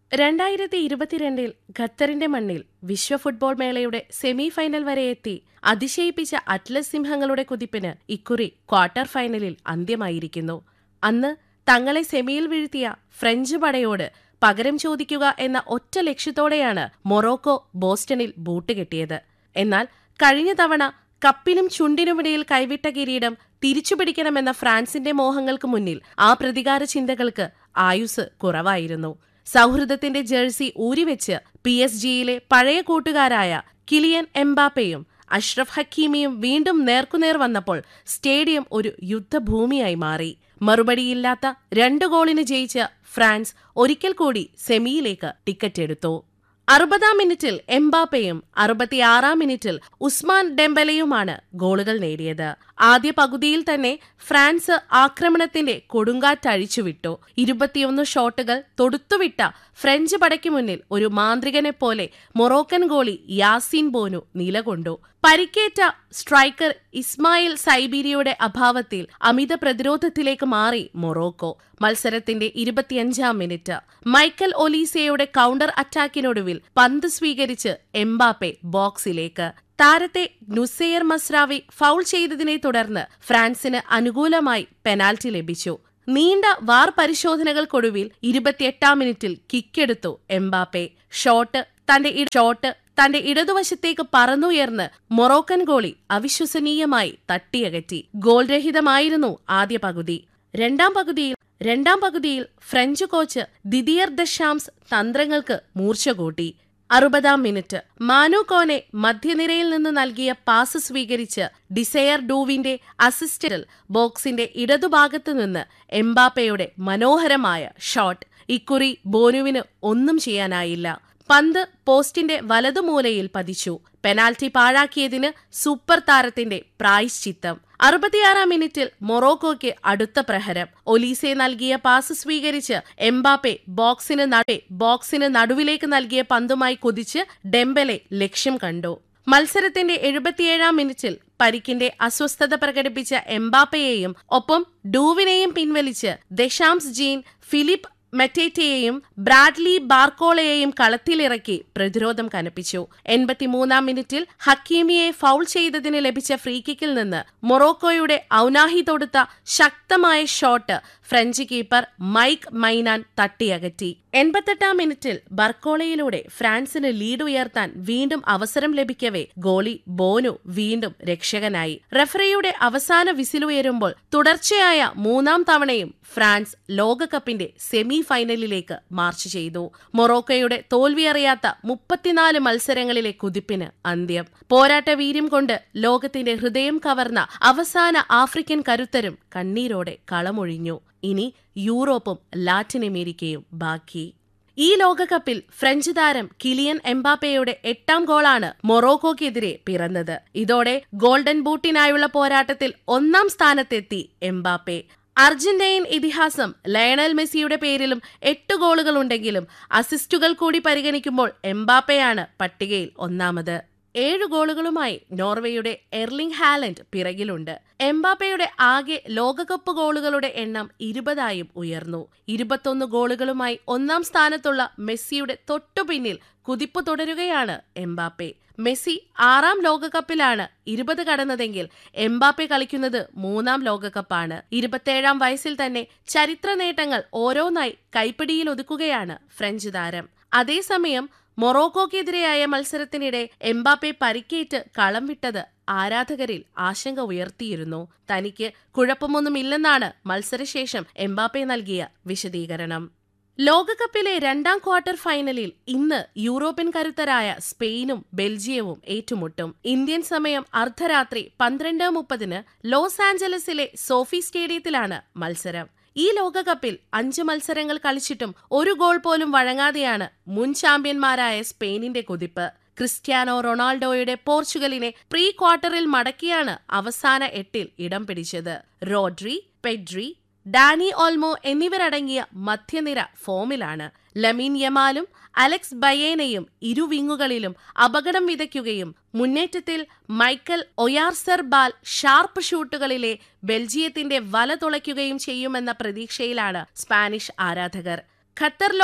രണ്ടായിരത്തി ഇരുപത്തിരണ്ടിൽ ഖത്തറിന്റെ മണ്ണിൽ വിശ്വ ഫുട്ബോൾ മേളയുടെ സെമി ഫൈനൽ വരെ എത്തി അതിശയിപ്പിച്ച അറ്റ്ലസ് സിംഹങ്ങളുടെ കുതിപ്പിന് ഇക്കുറി ക്വാർട്ടർ ഫൈനലിൽ അന്ത്യമായിരിക്കുന്നു അന്ന് തങ്ങളെ സെമിയിൽ വീഴ്ത്തിയ ഫ്രഞ്ച് പടയോട് പകരം ചോദിക്കുക എന്ന ഒറ്റ ലക്ഷ്യത്തോടെയാണ് മൊറോക്കോ ബോസ്റ്റണിൽ ബൂട്ട് കെട്ടിയത് എന്നാൽ കഴിഞ്ഞ തവണ കപ്പിനും ചുണ്ടിനുമിടയിൽ കൈവിട്ട കിരീടം തിരിച്ചുപിടിക്കണമെന്ന ഫ്രാൻസിന്റെ മോഹങ്ങൾക്ക് മുന്നിൽ ആ പ്രതികാര ചിന്തകൾക്ക് ആയുസ് കുറവായിരുന്നു സൗഹൃദത്തിന്റെ ജേഴ്സി ഊരിവെച്ച് പി എസ് ജിയിലെ പഴയ കൂട്ടുകാരായ കിലിയൻ എംബാപ്പയും അഷ്റഫ് ഹക്കീമിയും വീണ്ടും നേർക്കുനേർ വന്നപ്പോൾ സ്റ്റേഡിയം ഒരു യുദ്ധഭൂമിയായി മാറി മറുപടിയില്ലാത്ത രണ്ട് ഗോളിന് ജയിച്ച ഫ്രാൻസ് ഒരിക്കൽ കൂടി സെമിയിലേക്ക് ടിക്കറ്റ് എടുത്തു അറുപതാം മിനിറ്റിൽ എംബാപ്പയും അറുപത്തിയാറാം മിനിറ്റിൽ ഉസ്മാൻ ഡെംബലയുമാണ് ഗോളുകൾ നേടിയത് ആദ്യ പകുതിയിൽ തന്നെ ഫ്രാൻസ് ആക്രമണത്തിന്റെ കൊടുങ്കാറ്റഴിച്ചുവിട്ടു ഇരുപത്തിയൊന്ന് ഷോട്ടുകൾ തൊടുത്തുവിട്ട ഫ്രഞ്ച് പടയ്ക്ക് മുന്നിൽ ഒരു മാന്ത്രികനെ പോലെ മൊറോക്കൻ ഗോളി യാസിൻ ബോനു നിലകൊണ്ടു പരിക്കേറ്റ സ്ട്രൈക്കർ ഇസ്മായിൽ സൈബീരിയയുടെ അഭാവത്തിൽ അമിത പ്രതിരോധത്തിലേക്ക് മാറി മൊറോക്കോ മത്സരത്തിന്റെ ഇരുപത്തിയഞ്ചാം മിനിറ്റ് മൈക്കൽ ഒലീസയുടെ കൗണ്ടർ അറ്റാക്കിനൊടുവിൽ പന്ത് സ്വീകരിച്ച് എംബാപ്പെ ബോക്സിലേക്ക് താരത്തെ നുസെയർ മസ്രാവി ഫൗൾ ചെയ്തതിനെ തുടർന്ന് ഫ്രാൻസിന് അനുകൂലമായി പെനാൽറ്റി ലഭിച്ചു നീണ്ട വാർ പരിശോധനകൾക്കൊടുവിൽ ഇരുപത്തിയെട്ടാം മിനിറ്റിൽ കിക്കെടുത്തു എംബാപ്പെ ഷോട്ട് തന്റെ ഷോട്ട് തന്റെ ഇടതുവശത്തേക്ക് പറന്നുയർന്ന് മൊറോക്കൻ ഗോളി അവിശ്വസനീയമായി തട്ടിയകറ്റി ഗോൾ രഹിതമായിരുന്നു ആദ്യ പകുതി രണ്ടാം പകുതിയിൽ രണ്ടാം പകുതിയിൽ ഫ്രഞ്ച് കോച്ച് ദിദിയർ ദഷാംസ് തന്ത്രങ്ങൾക്ക് മൂർച്ച കൂട്ടി അറുപതാം മിനിറ്റ് മാനു കോനെ മധ്യനിരയിൽ നിന്ന് നൽകിയ പാസ് സ്വീകരിച്ച് ഡിസയർ ഡൂവിന്റെ അസിസ്റ്റന്റിൽ ബോക്സിന്റെ ഇടതുഭാഗത്തു നിന്ന് എംബാപ്പയുടെ മനോഹരമായ ഷോട്ട് ഇക്കുറി ബോനുവിന് ഒന്നും ചെയ്യാനായില്ല പന്ത് പോസ്റ്റിന്റെ വലതുമൂലയിൽ പതിച്ചു പെനാൽറ്റി പാഴാക്കിയതിന് സൂപ്പർ താരത്തിന്റെ പ്രായശ്ചിത്തം അറുപത്തിയാറാം മിനിറ്റിൽ മൊറോക്കോയ്ക്ക് അടുത്ത പ്രഹരം ഒലീസെ നൽകിയ പാസ് സ്വീകരിച്ച് എംബാപ്പെ ബോക്സിന് നടേ ബോക്സിന് നടുവിലേക്ക് നൽകിയ പന്തുമായി കുതിച്ച് ഡെംബലെ ലക്ഷ്യം കണ്ടു മത്സരത്തിന്റെ എഴുപത്തിയേഴാം മിനിറ്റിൽ പരിക്കിന്റെ അസ്വസ്ഥത പ്രകടിപ്പിച്ച എംബാപ്പയെയും ഒപ്പം ഡൂവിനെയും പിൻവലിച്ച് ദശാംസ് ജീൻ ഫിലിപ്പ് മെറ്റേറ്റയെയും ബ്രാഡ്ലി ബാർക്കോളയെയും കളത്തിലിറക്കി പ്രതിരോധം കനപ്പിച്ചു എൺപത്തിമൂന്നാം മിനിറ്റിൽ ഹക്കീമിയെ ഫൗൾ ചെയ്തതിന് ലഭിച്ച ഫ്രീകിക്കിൽ നിന്ന് മൊറോക്കോയുടെ ഔനാഹി തൊടുത്ത ശക്തമായ ഷോട്ട് ഫ്രഞ്ച് കീപ്പർ മൈക്ക് മൈനാൻ തട്ടിയകറ്റി എൺപത്തെട്ടാം മിനിറ്റിൽ ബർക്കോളയിലൂടെ ഫ്രാൻസിന് ലീഡ് ഉയർത്താൻ വീണ്ടും അവസരം ലഭിക്കവേ ഗോളി ബോനു വീണ്ടും രക്ഷകനായി റഫറിയുടെ അവസാന വിസിലുയരുമ്പോൾ തുടർച്ചയായ മൂന്നാം തവണയും ഫ്രാൻസ് ലോകകപ്പിന്റെ സെമി ഫൈനലിലേക്ക് മാർച്ച് ചെയ്തു മൊറോക്കോയുടെ തോൽവിയറിയാത്ത മുപ്പത്തിനാല് മത്സരങ്ങളിലെ കുതിപ്പിന് അന്ത്യം പോരാട്ട വീര്യം കൊണ്ട് ലോകത്തിന്റെ ഹൃദയം കവർന്ന അവസാന ആഫ്രിക്കൻ കരുത്തരും കണ്ണീരോടെ കളമൊഴിഞ്ഞു ഇനി യൂറോപ്പും ലാറ്റിൻ അമേരിക്കയും ബാക്കി ഈ ലോകകപ്പിൽ ഫ്രഞ്ച് താരം കിലിയൻ എംബാപ്പയുടെ എട്ടാം ഗോളാണ് മൊറോക്കോക്കെതിരെ പിറന്നത് ഇതോടെ ഗോൾഡൻ ബൂട്ടിനായുള്ള പോരാട്ടത്തിൽ ഒന്നാം സ്ഥാനത്തെത്തി എംബാപ്പെ അർജന്റൈൻ ഇതിഹാസം ലയണൽ മെസ്സിയുടെ പേരിലും എട്ട് ഗോളുകളുണ്ടെങ്കിലും അസിസ്റ്റുകൾ കൂടി പരിഗണിക്കുമ്പോൾ എംബാപ്പയാണ് പട്ടികയിൽ ഒന്നാമത് ഏഴ് ഗോളുകളുമായി നോർവേയുടെ എർലിംഗ് ഹാലൻഡ് പിറകിലുണ്ട് എംബാപ്പയുടെ ആകെ ലോകകപ്പ് ഗോളുകളുടെ എണ്ണം ഇരുപതായും ഉയർന്നു ഇരുപത്തൊന്ന് ഗോളുകളുമായി ഒന്നാം സ്ഥാനത്തുള്ള മെസ്സിയുടെ തൊട്ടുപിന്നിൽ കുതിപ്പ് തുടരുകയാണ് എംബാപ്പെ മെസ്സി ആറാം ലോകകപ്പിലാണ് ഇരുപത് കടന്നതെങ്കിൽ എംബാപ്പെ കളിക്കുന്നത് മൂന്നാം ലോകകപ്പാണ് ഇരുപത്തേഴാം വയസ്സിൽ തന്നെ ചരിത്ര നേട്ടങ്ങൾ ഓരോന്നായി കൈപ്പിടിയിൽ ഒതുക്കുകയാണ് ഫ്രഞ്ച് താരം അതേസമയം മൊറോക്കോക്കെതിരെയായ മത്സരത്തിനിടെ എംബാപ്പെ പരിക്കേറ്റ് കളം വിട്ടത് ആരാധകരിൽ ആശങ്ക ഉയർത്തിയിരുന്നു തനിക്ക് കുഴപ്പമൊന്നുമില്ലെന്നാണ് മത്സരശേഷം എംബാപ്പെ നൽകിയ വിശദീകരണം ലോകകപ്പിലെ രണ്ടാം ക്വാർട്ടർ ഫൈനലിൽ ഇന്ന് യൂറോപ്യൻ കരുത്തരായ സ്പെയിനും ബെൽജിയവും ഏറ്റുമുട്ടും ഇന്ത്യൻ സമയം അർദ്ധരാത്രി പന്ത്രണ്ട് മുപ്പതിന് ലോസ് ആഞ്ചലസിലെ സോഫി സ്റ്റേഡിയത്തിലാണ് മത്സരം ഈ ലോകകപ്പിൽ അഞ്ച് മത്സരങ്ങൾ കളിച്ചിട്ടും ഒരു ഗോൾ പോലും വഴങ്ങാതെയാണ് മുൻ ചാമ്പ്യന്മാരായ സ്പെയിനിന്റെ കുതിപ്പ് ക്രിസ്ത്യാനോ റൊണാൾഡോയുടെ പോർച്ചുഗലിനെ പ്രീ ക്വാർട്ടറിൽ മടക്കിയാണ് അവസാന എട്ടിൽ ഇടം പിടിച്ചത് റോഡ്രി പെഡ്രി ഡാനി ഓൾമോ എന്നിവരടങ്ങിയ മധ്യനിര ഫോമിലാണ് ലമീൻ യമാലും അലക്സ് ബയേനയും ഇരുവിങ്ങുകളിലും അപകടം വിതയ്ക്കുകയും മുന്നേറ്റത്തിൽ മൈക്കൽ ഒയാർസർ ബാൽ ഷാർപ്പ് ഷൂട്ടുകളിലെ ബെൽജിയത്തിന്റെ വല തുളയ്ക്കുകയും ചെയ്യുമെന്ന പ്രതീക്ഷയിലാണ് സ്പാനിഷ് ആരാധകർ ഖത്തർ